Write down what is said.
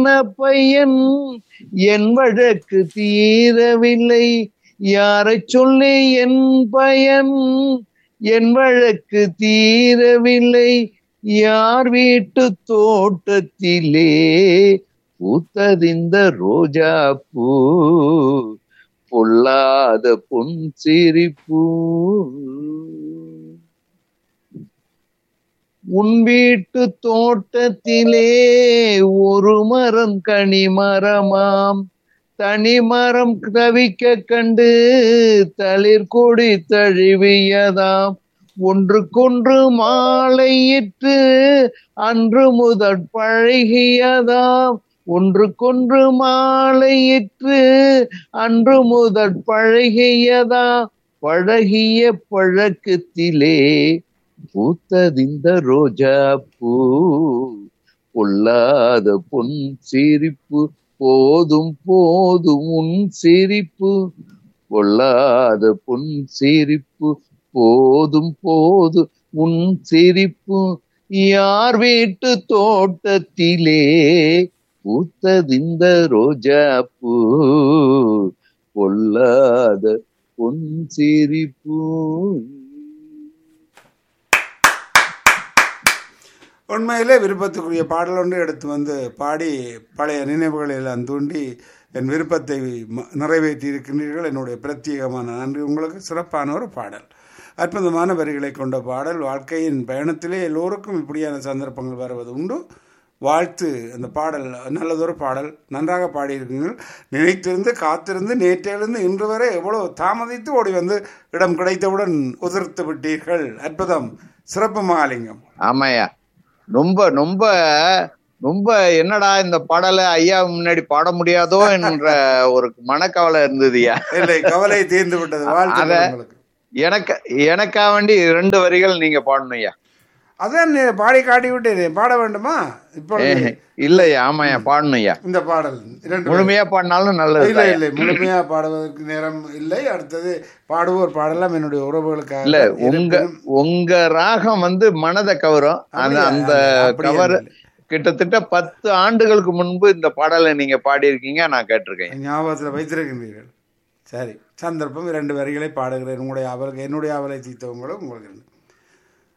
பையன் என் வழக்கு தீரவில்லை யாரை சொல்லி என் பயன் என் வழக்கு தீரவில்லை யார் வீட்டு தோட்டத்திலே பூத்ததிந்த ரோஜா பூ பொல்லாத பொன் சிரிப்பூ உன் வீட்டு தோட்டத்திலே ஒரு மரம் கனிமரமாம் தனிமரம் தவிக்க கண்டு தளிர் கொடி தழுவியதாம் ஒன்றுக்கொன்று மாலையிட்டு அன்று முதற் பழகியதாம் ஒன்றுக்கொன்று மாலையிட்டு அன்று முதற் பழகியதாம் பழகிய பழக்கத்திலே பூத்ததிந்த ரோஜா பூ பொல்லாத பொன் சிரிப்பு போதும் போதும் உன் சிரிப்பு பொல்லாத பொன் சிரிப்பு போதும் போதும் உன் சிரிப்பு யார் வீட்டு தோட்டத்திலே பூத்ததிந்த ரோஜா பூ பொல்லாத பொன் சிரிப்பு உண்மையிலே விருப்பத்துக்குரிய பாடல் ஒன்று எடுத்து வந்து பாடி பழைய நினைவுகளை எல்லாம் தூண்டி என் விருப்பத்தை ம- நிறைவேற்றி இருக்கின்றீர்கள் என்னுடைய பிரத்யேகமான நன்றி உங்களுக்கு சிறப்பான ஒரு பாடல் அற்புதமான வரிகளை கொண்ட பாடல் வாழ்க்கையின் பயணத்திலே எல்லோருக்கும் இப்படியான சந்தர்ப்பங்கள் வருவது உண்டு வாழ்த்து அந்த பாடல் நல்லதொரு பாடல் நன்றாக பாடியிருக்கீங்கள் நினைத்திருந்து காத்திருந்து நேற்றிலிருந்து இன்று வரை எவ்வளோ தாமதித்து ஓடி வந்து இடம் கிடைத்தவுடன் உதிர்த்து விட்டீர்கள் அற்புதம் சிறப்பு மகாலிங்கம் ஆமாய்யா ரொம்ப ரொம்ப ரொம்ப என்னடா இந்த பாடலை ஐயா முன்னாடி பாட முடியாதோ என்ற ஒரு மனக்கவலை இருந்ததுயா இல்லை கவலை தீர்ந்து விட்டது வாழ்த்துக்கள் அத- உங்களுக்கு எனக்கு எனக்கா வேண்டி ரெண்டு வரிகள் நீங்க பாடணும்யா அதான் நீ பாடி காட்டி விட்டேன் பாட வேண்டுமா இப்பொழுது இல்லையா ஆமாய்யா பாடணும்யா இந்த பாடல் இரண்டு முழுமையா பாடினாலும் நல்லது இல்லை இல்லை முழுமையா பாடுவதற்கு நேரம் இல்லை அடுத்தது பாடுவோர் பாடலாம் என்னுடைய உறவுகளுக்காக இல்ல உங்க உங்க ராகம் வந்து மனதை கவரும் அந்த அப்படியா? அந்த அப்படியா? கவர் கிட்டத்தட்ட பத்து ஆண்டுகளுக்கு முன்பு இந்த பாடலை நீங்க பாடியிருக்கீங்க நான் கேட்டிருக்கேன் ஞாபகத்தில் வைத்திருக்கின்றீர்கள் சரி சந்தர்ப்பம் இரண்டு வரிகளை பாடுகிறேன் உங்களுடைய அவளுக்கு என்னுடைய அவலை தீர்த்தவங்களும் உங்களுக்கு